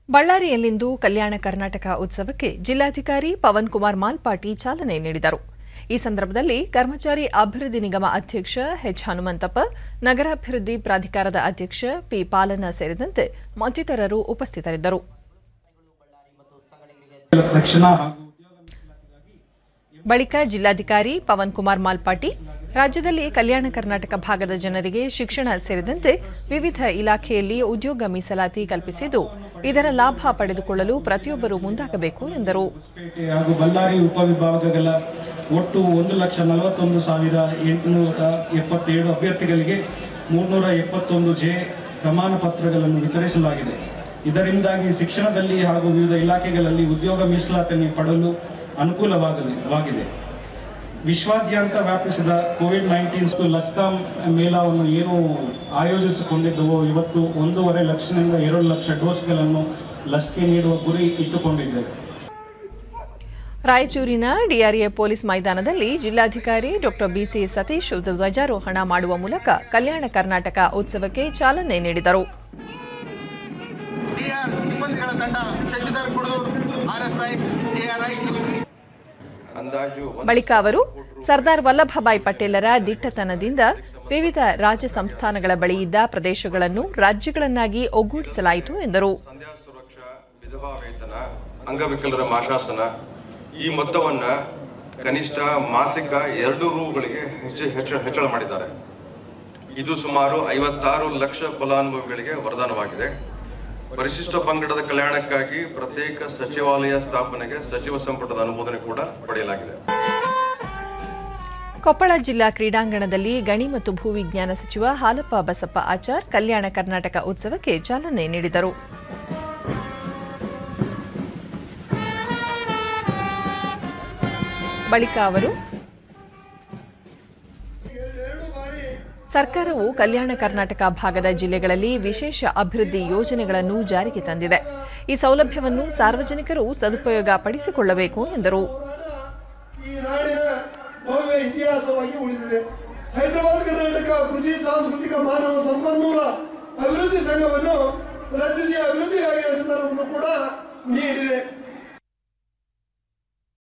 ಬಳ್ಳಾರಿಯಲ್ಲಿಂದು ಕಲ್ಯಾಣ ಕರ್ನಾಟಕ ಉತ್ಸವಕ್ಕೆ ಜಿಲ್ಲಾಧಿಕಾರಿ ಪವನ್ ಕುಮಾರ್ ಮಾಲ್ಪಾಟಿ ಚಾಲನೆ ನೀಡಿದರು ಈ ಸಂದರ್ಭದಲ್ಲಿ ಕರ್ಮಚಾರಿ ಅಭಿವೃದ್ಧಿ ನಿಗಮ ಅಧ್ಯಕ್ಷ ಎಚ್ ಹನುಮಂತಪ್ಪ ನಗರಾಭಿವೃದ್ಧಿ ಪ್ರಾಧಿಕಾರದ ಅಧ್ಯಕ್ಷ ಪಿ ಪಾಲನ ಸೇರಿದಂತೆ ಮತ್ತಿತರರು ಉಪಸ್ಥಿತರಿದ್ದರು ಶಿಕ್ಷಣ ಹಾಗೂ ಬಳಿಕ ಜಿಲ್ಲಾಧಿಕಾರಿ ಪವನ್ ಕುಮಾರ್ ಮಾಲ್ಪಾಟಿ ರಾಜ್ಯದಲ್ಲಿ ಕಲ್ಯಾಣ ಕರ್ನಾಟಕ ಭಾಗದ ಜನರಿಗೆ ಶಿಕ್ಷಣ ಸೇರಿದಂತೆ ವಿವಿಧ ಇಲಾಖೆಯಲ್ಲಿ ಉದ್ಯೋಗ ಮೀಸಲಾತಿ ಕಲ್ಪಿಸಿದ್ದು ಇದರ ಲಾಭ ಪಡೆದುಕೊಳ್ಳಲು ಪ್ರತಿಯೊಬ್ಬರು ಮುಂದಾಗಬೇಕು ಎಂದರು ಪೇಟೆ ಹಾಗೂ ಬಳ್ಳಾರಿ ಉಪವಿಭಾಗಗಳ ಒಟ್ಟು ಒಂದು ಲಕ್ಷ ನಲವತ್ತೊಂದು ಸಾವಿರ ಎಂಟುನೂರ ಎಪ್ಪತ್ತೇಳು ಅಭ್ಯರ್ಥಿಗಳಿಗೆ ಮೂರ್ನೂರ ಎಪ್ಪತ್ತೊಂದು ಜೆ ಪ್ರಮಾಣ ಪತ್ರಗಳನ್ನು ವಿತರಿಸಲಾಗಿದೆ ಇದರಿಂದಾಗಿ ಶಿಕ್ಷಣದಲ್ಲಿ ಹಾಗೂ ವಿವಿಧ ಇಲಾಖೆಗಳಲ್ಲಿ ಉದ್ಯೋಗ ಮೀಸಲಾತಿಯನ್ನು ಪಡೆಯಲು ಅನುಕೂಲವಾಗಲಿದೆ ವಿಶ್ವಾದ್ಯಂತ ವ್ಯಾಪಿಸಿದ ಕೋವಿಡ್ ನೈನ್ಟೀನ್ ಲಸ್ಕಾಂ ಮೇಳವನ್ನು ಏನು ಆಯೋಜಿಸಿಕೊಂಡಿದ್ದವೋ ಇವತ್ತು ಒಂದೂವರೆ ಲಕ್ಷದಿಂದ ಎರಡು ಲಕ್ಷ ಡೋಸ್ಗಳನ್ನು ಲಸಿಕೆ ನೀಡುವ ಗುರಿ ಇಟ್ಟುಕೊಂಡಿದ್ದೇವೆ ರಾಯಚೂರಿನ ಡಿಆರ್ಎ ಪೊಲೀಸ್ ಮೈದಾನದಲ್ಲಿ ಜಿಲ್ಲಾಧಿಕಾರಿ ಡಾ ಬಿಸಿ ಸತೀಶ್ ಧ್ವಜಾರೋಹಣ ಮಾಡುವ ಮೂಲಕ ಕಲ್ಯಾಣ ಕರ್ನಾಟಕ ಉತ್ಸವಕ್ಕೆ ಚಾಲನೆ ನೀಡಿದರು ಟಿಆರ್ ಸಿಬ್ಬಂದಿಗಳ ತಂಡ ಶಶಿಧರ್ ಕುಡೂರ್ ಆರ್ಎಸ್ಐ ಟಿಆರ್ಐ ಅಂದಾಜು ಒಂದು ಬಳಿಕ ಅವರು ಸರ್ದಾರ್ ವಲ್ಲಭಭಾಯ್ ಪಟೇಲರ ದಿಟ್ಟತನದಿಂದ ವಿವಿಧ ರಾಜ್ಯ ಸಂಸ್ಥಾನಗಳ ಬಳಿ ಇದ್ದ ಪ್ರದೇಶಗಳನ್ನು ರಾಜ್ಯಗಳನ್ನಾಗಿ ಒಗ್ಗೂಡಿಸಲಾಯಿತು ಎಂದರು ಸಂಧ್ಯಾ ಸುರಕ್ಷಾ ವಿಧವಾ ವೇತನ ಅಂಗವಿಕಲರ ಮಾಶಾಸನ ಈ ಮೊತ್ತವನ್ನ ಕನಿಷ್ಠ ಮಾಸಿಕ ಎರಡು ರೂಗಳಿಗೆ ಹೆಚ್ಚು ಹೆಚ್ಚು ಹೆಚ್ಚಳ ಮಾಡಿದ್ದಾರೆ ಇದು ಸುಮಾರು ಐವತ್ತಾರು ಲಕ್ಷ ಫಲಾನುಭವಿಗಳಿಗೆ ವರದಾನವಾಗಿದೆ ಪರಿಶಿಷ್ಟ ಪಂಗಡದ ಕಲ್ಯಾಣಕ್ಕಾಗಿ ಪ್ರತ್ಯೇಕ ಸಚಿವಾಲಯ ಸ್ಥಾಪನೆಗೆ ಸಚಿವ ಸಂಪುಟದ ಅನುಮೋದನೆ ಕೂಡ ಪಡೆಯಲಾಗಿದೆ ಕೊಪ್ಪಳ ಜಿಲ್ಲಾ ಕ್ರೀಡಾಂಗಣದಲ್ಲಿ ಗಣಿ ಮತ್ತು ಭೂವಿಜ್ಞಾನ ಸಚಿವ ಹಾಲಪ್ಪ ಬಸಪ್ಪ ಆಚಾರ್ ಕಲ್ಯಾಣ ಕರ್ನಾಟಕ ಉತ್ಸವಕ್ಕೆ ಚಾಲನೆ ನೀಡಿದರು ಬಳಿಕ ಅವರು ಸರ್ಕಾರವು ಕಲ್ಯಾಣ ಕರ್ನಾಟಕ ಭಾಗದ ಜಿಲ್ಲೆಗಳಲ್ಲಿ ವಿಶೇಷ ಅಭಿವೃದ್ಧಿ ಯೋಜನೆಗಳನ್ನು ಜಾರಿಗೆ ತಂದಿದೆ ಈ ಸೌಲಭ್ಯವನ್ನು ಸಾರ್ವಜನಿಕರು ಸದುಪಯೋಗ ಪಡಿಸಿಕೊಳ್ಳಬೇಕು ಎಂದರು ಈ ನಾಡಿನ ಭವ್ಯ ಇತಿಹಾಸವಾಗಿ ಉಳಿದಿದೆ ಹೈದರಾಬಾದ್ ಕರ್ನಾಟಕ ಕೃಷಿ ಸಾಂಸ್ಕೃತಿಕ ಮಾನವ ಸಂಪನ್ಮೂಲ ಅಭಿವೃದ್ಧಿ ಸಂಘವನ್ನು ರಚಿಸಿ ಅಭಿವೃದ್ಧಿಗಾಗಿ ಅನುದಾನವನ್ನು ಕೂಡ ನೀಡಿದೆ